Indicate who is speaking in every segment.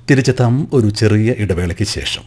Speaker 1: തിരിച്ചെത്താം ഒരു ചെറിയ ഇടവേളയ്ക്ക് ശേഷം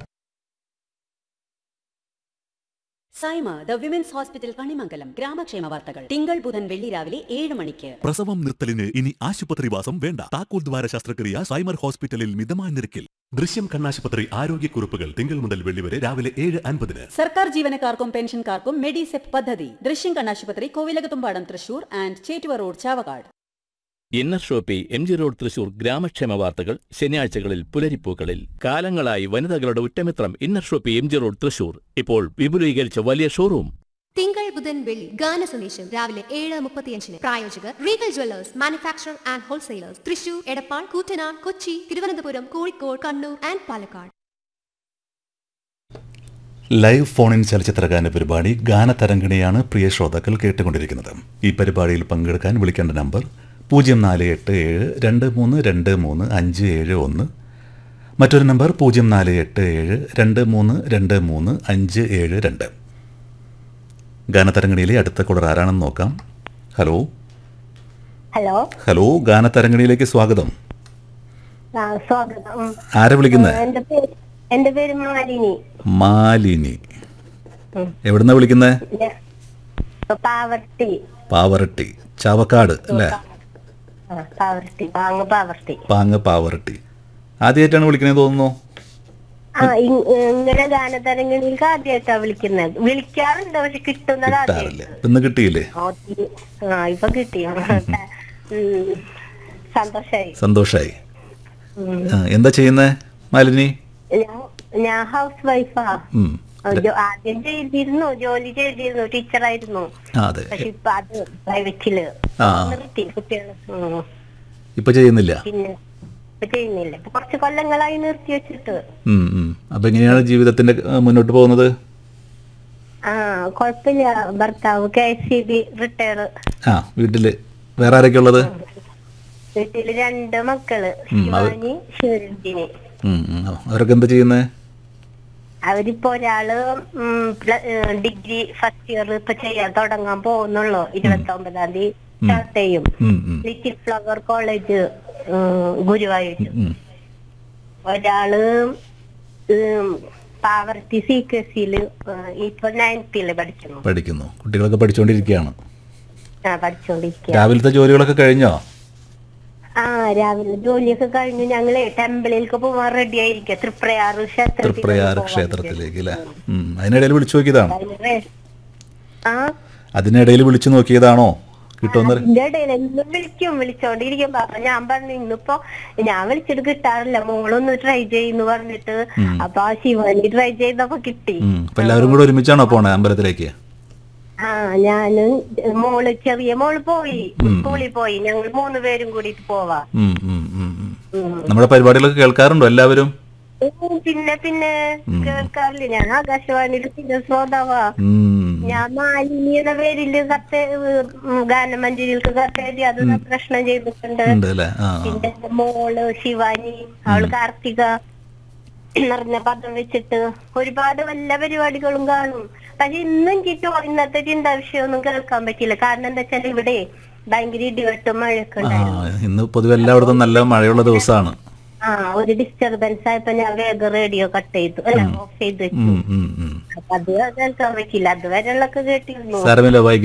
Speaker 2: Saima the women's hospital Kanimangalam ഗ്രാമക്ഷേമ വാർത്തകൾ തിങ്കൾ ബുധൻ വെള്ളി രാവിലെ ഏഴ് മണിക്ക്
Speaker 3: പ്രസവം നിർത്തലിന് ഇനി ആശുപത്രിവാസം വേണ്ട താക്കോൽ ദ്വാര ശസ്ത്രക്രിയ സൈമർ ഹോസ്പിറ്റലിൽ മിതമായ നിരക്കിൽ ദൃശ്യം കണ്ണാശുപത്രി ആരോഗ്യക്കുറിപ്പുകൾ തിങ്കൾ മുതൽ വെള്ളി വരെ രാവിലെ ഏഴ് അൻപതിന്
Speaker 2: സർക്കാർ ജീവനക്കാർക്കും പെൻഷൻകാർക്കും മെഡിസെപ് പദ്ധതി ദൃശ്യം കണ്ണാശുപത്രി Kovilakathumpadam Thrissur and Chettuva road Chavakkad
Speaker 4: inner shoppe M G road Thrissur ഗ്രാമക്ഷേമ വാർത്തകൾ ശനിയാഴ്ചകളിൽ പുലരിപ്പൂക്കളിൽ കാലങ്ങളായി വനിതകളുടെ ഉറ്റമിത്രം inner shoppe M G road Thrissur ഇപ്പോൾ വിപുലീകരിച്ച വലിയ ഷോറൂം
Speaker 5: തിങ്കൾ ബുധൻ വെള്ളി ഗാന സന്ദേശം രാവിലെ ഏഴ് മുപ്പത്തിയഞ്ചിന് പ്രായോജകർ regal jewellers manufacture and wholesalers Thrissur Edappal Koottanad Kochi Thiruvananthapuram Kozhikode Kannur and Palakkad
Speaker 1: live phone in ചലച്ചിത്രഗാന പരിപാടി ഗാനതരംഗിണിയാണ് പ്രിയ ശ്രോതാക്കൾ കേട്ടുകൊണ്ടിരിക്കുന്നത് ഈ പരിപാടിയിൽ പങ്കെടുക്കാൻ വിളിക്കേണ്ട നമ്പർ പൂജ്യം നാല് എട്ട് ഏഴ് രണ്ട് മൂന്ന് രണ്ട് മൂന്ന് അഞ്ച് ഏഴ് ഒന്ന് മറ്റൊരു നമ്പർ പൂജ്യം നാല് എട്ട് ഏഴ് രണ്ട് മൂന്ന് രണ്ട് മൂന്ന് അഞ്ച് ഏഴ് രണ്ട് ഗാനതരംഗിണിയിലെ അടുത്ത കുളർ ആരാണെന്ന് നോക്കാം ഹലോ
Speaker 6: ഹലോ
Speaker 1: ഹലോ ഗാനതരംഗിണിയിലേക്ക് സ്വാഗതം
Speaker 6: ആ സ്വാഗതം ഉം.
Speaker 1: ആരെ വിളിക്കുന്നത്
Speaker 6: എന്റെ പേര് എന്റെ പേര് മാലിനി
Speaker 1: മാലിനി
Speaker 6: ഉം.
Speaker 1: എവിടുന്നാ വിളിക്കുന്നത്
Speaker 6: ഞാൻ പാവർട്ടി
Speaker 1: പാവറട്ടി ചാവക്കാട് അല്ലേ
Speaker 6: ആ പാവർട്ടി പാങ്ങ് പാവർട്ടി
Speaker 1: പാങ്ങ് പാവറട്ടി ആദ്യമായിട്ടാണ് വിളിക്കുന്നത് തോന്നുന്നു
Speaker 6: ആ ഇ- ഇങ്ങനെ ഗാനതരംഗണിക്ക് ആദ്യമായിട്ടാ വിളിക്കുന്നത് വിളിക്കാറുണ്ട് പക്ഷെ കിട്ടുന്നത്
Speaker 1: കിട്ടാറില്ല
Speaker 6: ആദ്യമായിട്ട്
Speaker 1: ഇന്ന് കിട്ടിയില്ലേ
Speaker 6: ആ, ഒത്തിരി. ആ ഇപ്പൊ കിട്ടി ഉം. സന്തോഷായി
Speaker 1: സന്തോഷായി
Speaker 6: ഉം.
Speaker 1: ആ, എന്താ ചെയ്യുന്നേ മാലിനി
Speaker 6: ഞാൻ ഞാൻ ഹൗസ് വൈഫാ
Speaker 1: ഉം.
Speaker 6: ആദ്യം ചെയ്തിരുന്നു ജോലി ചെയ്തിരുന്നു ടീച്ചറായിരുന്നു
Speaker 1: ആ അതെ
Speaker 6: പക്ഷെ ഇപ്പൊ അത് പ്രൈവറ്റില്
Speaker 1: ആ.
Speaker 6: നിർത്തി കുട്ടികൾ
Speaker 1: ഇപ്പൊ ചെയ്യുന്നില്ല
Speaker 6: പിന്നെ ഇപ്പൊ ചെയ്യുന്നില്ല ഇപ്പൊ കുറച്ച് കൊല്ലങ്ങളായി നിർത്തി വെച്ചിട്ട്
Speaker 1: ഉം, ഉം. അപ്പൊ എങ്ങനെയാണ് ജീവിതത്തിന്റെ ആ, മുന്നോട്ട് പോകുന്നത്
Speaker 6: ആ കൊഴപ്പില്ല ഭർത്താവ് K S C B retire
Speaker 1: ആ വീട്ടില് വേറെ ആരൊക്കെ ഉള്ളത്
Speaker 6: വീട്ടില് രണ്ട് മക്കള്
Speaker 1: ഉം, അവ-
Speaker 6: ശിവാനി ശിവരഞ്ജിനി
Speaker 1: ഉം, ഉം. ആ, അവരൊക്കെ എന്താ ചെയ്യുന്നേ
Speaker 6: അവരിപ്പോ ഒരാള് ഉം, പ്ല- ഏ, ഡിഗ്രി ഫസ്റ്റ് ഇയർ ഇപ്പൊ ചെയ്യാൻ തുടങ്ങാൻ പോകുന്നുള്ളൂ ഇരുപത്തി ഒമ്പതാം തീയതി സ്റ്റാർട്ട് ചെയ്യും
Speaker 1: ഉം, ഉം.
Speaker 6: ലിറ്റിൽ ഫ്ലവർ കോളേജ് ഗുരുവായൂർ
Speaker 1: ഉം.
Speaker 6: ഒരാള് ഉം, പാവർട്ടി സി കെ സിയില് ഇപ്പൊ നയൻത്തില് പഠിക്കുന്നു
Speaker 1: പഠിക്കുന്നു കുട്ടികളൊക്കെ പഠിച്ചുകൊണ്ടിരിക്കുകയാണ്
Speaker 6: ആ പഠിച്ചോണ്ടിരിക്കുക
Speaker 1: രാവിലത്തെ ജോലികളൊക്കെ കഴിഞ്ഞോ
Speaker 6: ആ രാവിലെ ജോലിയൊക്കെ കഴിഞ്ഞു ഞങ്ങള് ടെമ്പിളിലേക്ക് പോവാൻ റെഡി ആയിരിക്കുക തൃപ്രയാറ് ക്ഷേത്രത്തിൽ
Speaker 1: തൃപ്രയാർ ക്ഷേത്രത്തിലേക്ക് അല്ലേ ഉം. അതിനിടയിൽ വിളിച്ചു നോക്കിയതാണോ
Speaker 6: ആ
Speaker 1: അതിനിടയിൽ വിളിച്ചു നോക്കിയതാണോ കിട്ടുമെന്ന്
Speaker 6: അതിന്റെ ഇടയിൽ എന്നും വിളിക്കും വിളിച്ചോണ്ടിരിക്കും അപ്പൊ ഞാൻ പറഞ്ഞു ഇന്നിപ്പോ ഞാൻ വിളിച്ചിട്ട് കിട്ടാറില്ല മോളൊന്ന് ട്രൈ ചെയ്യുന്നു പറഞ്ഞിട്ട് അപ്പൊ ആ ശിവാനി ട്രൈ ചെയ്തപ്പോ കിട്ടി
Speaker 1: ഉം. അപ്പൊ എല്ലാവരും കൂടെ ഒരുമിച്ചാണോ പോണേ അമ്പലത്തിലേക്ക്
Speaker 6: ആ ഞാനും മോള് ചെറിയ മോള് പോയി സ്കൂളിൽ പോയി ഞങ്ങൾ മൂന്ന് പേരും കൂടിയിട്ട് പോവാ
Speaker 1: ഉം, ഉം, ഉം, ഉം. നമ്മുടെ പരിപാടികളൊക്കെ കേൾക്കാറുണ്ടോ എല്ലാവരും
Speaker 6: ഉം, പിന്നെ പിന്നെ കേൾക്കാറില്ല ഞാൻ ആകാശവാണിയിൽ പിന്നെ ശ്രോതാവാ
Speaker 1: ഉം.
Speaker 6: ഞാൻ മാലിനി എന്ന പേരില് കത്ത് ഉം, ഗാനമഞ്ജരിക്ക് കത്തെഴുതി അത് പ്രശ്നം ചെയ്തിട്ടുണ്ട്
Speaker 1: ഉണ്ട് അല്ലേ ആ ആ.
Speaker 6: പിന്നെ എന്റെ മോള് ശിവാനി അവള് കാർത്തിക നിറഞ്ഞ പദം വെച്ചിട്ട് ഒരുപാട് വല്ല പരിപാടികളും കാണും പക്ഷെ ഇന്നും ചിറ്റോ ഇന്നത്തെ ചിന്താ വിഷയമൊന്നും കേൾക്കാൻ പറ്റില്ല കാരണം എന്താ വെച്ചാൽ ഇവിടെ ഭയങ്കര ഇടിവെട്ടും മഴയൊക്കെ
Speaker 1: ആ
Speaker 6: ഉണ്ടായിരുന്നു
Speaker 1: ഇന്ന് പൊതുവെ എല്ലായിടത്തും നല്ല മഴയുള്ള ദിവസമാണ്
Speaker 6: ആ ഒരു ഡിസ്റ്റർബൻസ് ആയപ്പോ ഞാൻ വേഗം റേഡിയോ കട്ട് ചെയ്തു അല്ല ഓഫ് ചെയ്ത് വെച്ചു
Speaker 1: ഉം, ഉം, ഉം.
Speaker 6: അപ്പൊ അത് കേൾക്കാൻ പറ്റില്ല അതുവരെയുള്ളൊക്കെ കേട്ടിരുന്നു
Speaker 1: സാരമില്ല വൈകി